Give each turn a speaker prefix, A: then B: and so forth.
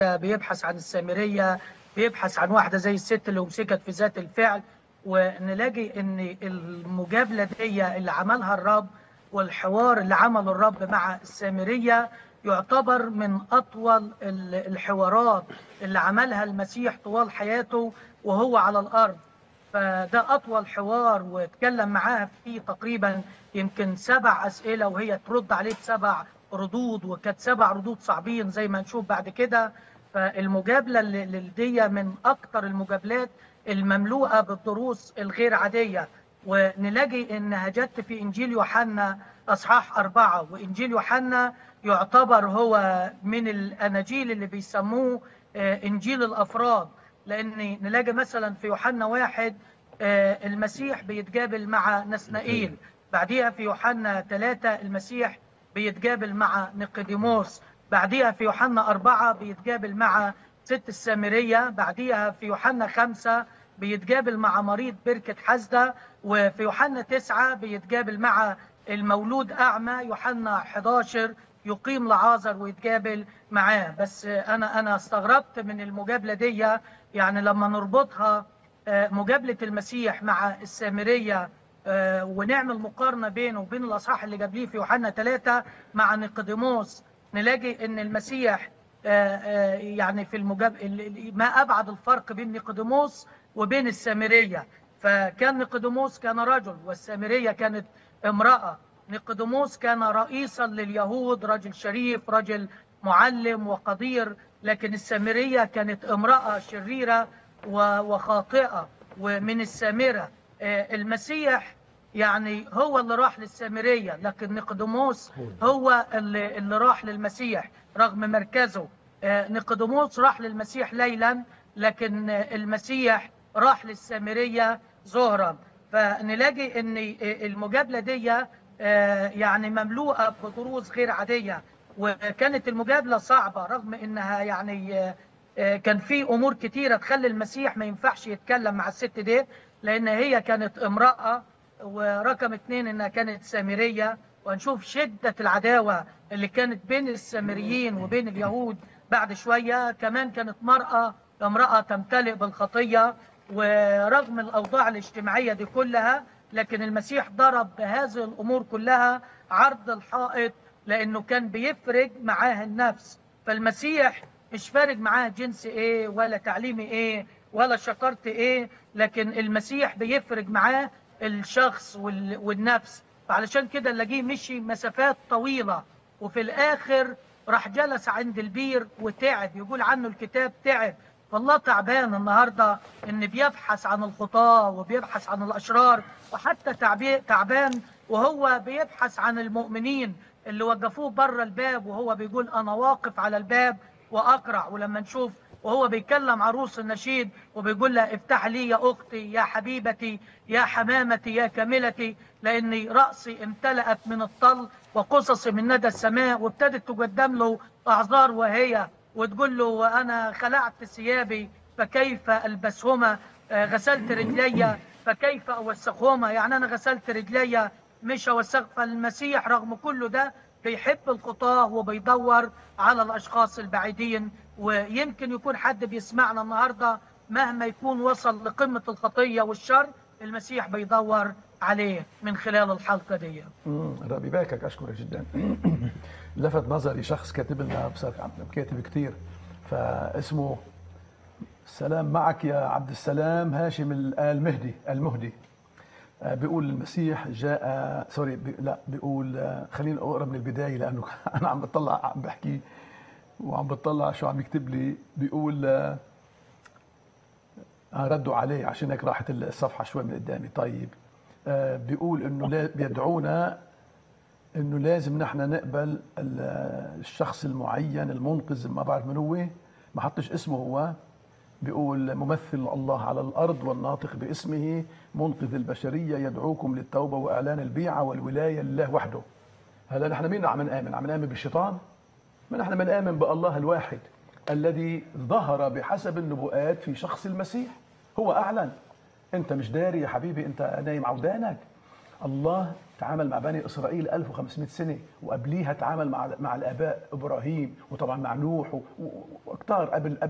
A: بيبحث عن السامرية بيبحث عن واحدة زي الست اللي أمسكت في ذات الفعل ونلاقي ان المجادلة دي اللي عملها الرب والحوار اللي عمله الرب مع السامرية يعتبر من أطول الحوارات اللي عملها المسيح طوال حياته وهو على الأرض فده أطول حوار واتكلم معاها فيه تقريبا يمكن سبع أسئلة وهي ترد عليه بسبع ردود وكانت سبع ردود صعبين زي ما نشوف بعد كده فالمجابلة اللي دي من أكتر المجابلات المملوءة بالدروس الغير عادية ونلاقي إنها جت في إنجيل يوحنا أصحاح أربعة وإنجيل يوحنا يعتبر هو من الأناجيل اللي بيسموه إنجيل الأفراد لأن نلاقي مثلا في يوحنا واحد المسيح بيتقابل مع نسنائيل بعديها في يوحنا ثلاثة المسيح بيتقابل مع نيقوديموس بعديها في يوحنا أربعة بيتقابل مع ست السامرية بعديها في يوحنا خمسة بيتقابل مع مريض بركة حزدة وفي يوحنا تسعة بيتقابل مع المولود أعمى يوحنا 11 يقيم لعازر ويتقابل معاه بس أنا أنا استغربت من المجابلة دي يعني لما نربطها مجابلة المسيح مع السامرية ونعمل مقارنة بينه وبين الأصحاح اللي جاب ليه في يوحنا 3 مع نيقوديموس نلاقي ان المسيح يعني في المجاب ما ابعد الفرق بين نيقوديموس وبين السامريه فكان نيقوديموس كان رجل والسامريه كانت امراه نيقوديموس كان رئيسا لليهود رجل شريف رجل معلم وقدير لكن السامريه كانت امراه شريره وخاطئه ومن السامره المسيح يعني هو اللي راح للسامرية لكن نقدموس هو اللي, اللي راح للمسيح رغم مركزه نقدموس راح للمسيح ليلا لكن المسيح راح للسامرية ظهرا فنلاقي ان المجادلة دي يعني مملوءة بدروس غير عادية وكانت المجادلة صعبة رغم انها يعني كان في امور كتيرة تخلي المسيح ما ينفعش يتكلم مع الست دي لان هي كانت امرأة ورقم اثنين انها كانت سامريه وهنشوف شده العداوه اللي كانت بين السامريين وبين اليهود بعد شويه كمان كانت مراه امراه تمتلئ بالخطيه ورغم الاوضاع الاجتماعيه دي كلها لكن المسيح ضرب بهذه الامور كلها عرض الحائط لانه كان بيفرج معاه النفس فالمسيح مش فارق معاه جنس ايه ولا تعليمي ايه ولا شطارتي ايه لكن المسيح بيفرج معاه الشخص والنفس فعلشان كده نلاقيه مشي مسافات طويلة وفي الآخر راح جلس عند البير وتعب يقول عنه الكتاب تعب فالله تعبان النهاردة إن بيبحث عن الخطاة وبيبحث عن الأشرار وحتى تعبان وهو بيبحث عن المؤمنين اللي وقفوه بره الباب وهو بيقول أنا واقف على الباب وأقرع ولما نشوف وهو بيكلم عروس النشيد وبيقول لها افتح لي يا أختي يا حبيبتي يا حمامتي يا كاملتي لأني رأسي امتلأت من الطل وقصصي من ندى السماء وابتدت تقدم له أعذار وهي وتقول له وأنا خلعت ثيابي فكيف ألبسهما غسلت رجلي فكيف أوسخهما يعني أنا غسلت رجلي مش أوسخ فالمسيح رغم كل ده بيحب الخطاة وبيدور على الأشخاص البعيدين ويمكن يكون حد بيسمعنا النهاردة مهما يكون وصل لقمة الخطية والشر المسيح بيدور عليه من خلال الحلقة دي
B: ربي باكك أشكرك جدا لفت نظري شخص كاتب لنا بصراحة كاتب كتير فاسمه السلام معك يا عبد السلام هاشم المهدي المهدي بيقول المسيح جاء سوري بي لا بيقول خليني اقرا من البدايه لانه انا عم بطلع عم بحكي وعم بطلع شو عم يكتب لي بيقول آه ردوا عليه عشان هيك راحت الصفحه شوي من قدامي طيب آه بيقول انه بيدعونا انه لازم نحن نقبل الشخص المعين المنقذ ما بعرف من هو ما حطش اسمه هو بيقول ممثل الله على الارض والناطق باسمه منقذ البشريه يدعوكم للتوبه واعلان البيعه والولايه لله وحده. هلا نحن مين عم نامن؟ عم نامن بالشيطان؟ ما نحن بنآمن بالله الواحد الذي ظهر بحسب النبوءات في شخص المسيح هو اعلن انت مش داري يا حبيبي انت نايم عودانك الله تعامل مع بني اسرائيل 1500 سنه وقبليها تعامل مع مع الاباء ابراهيم وطبعا مع نوح و- و- واكثر قبل قبل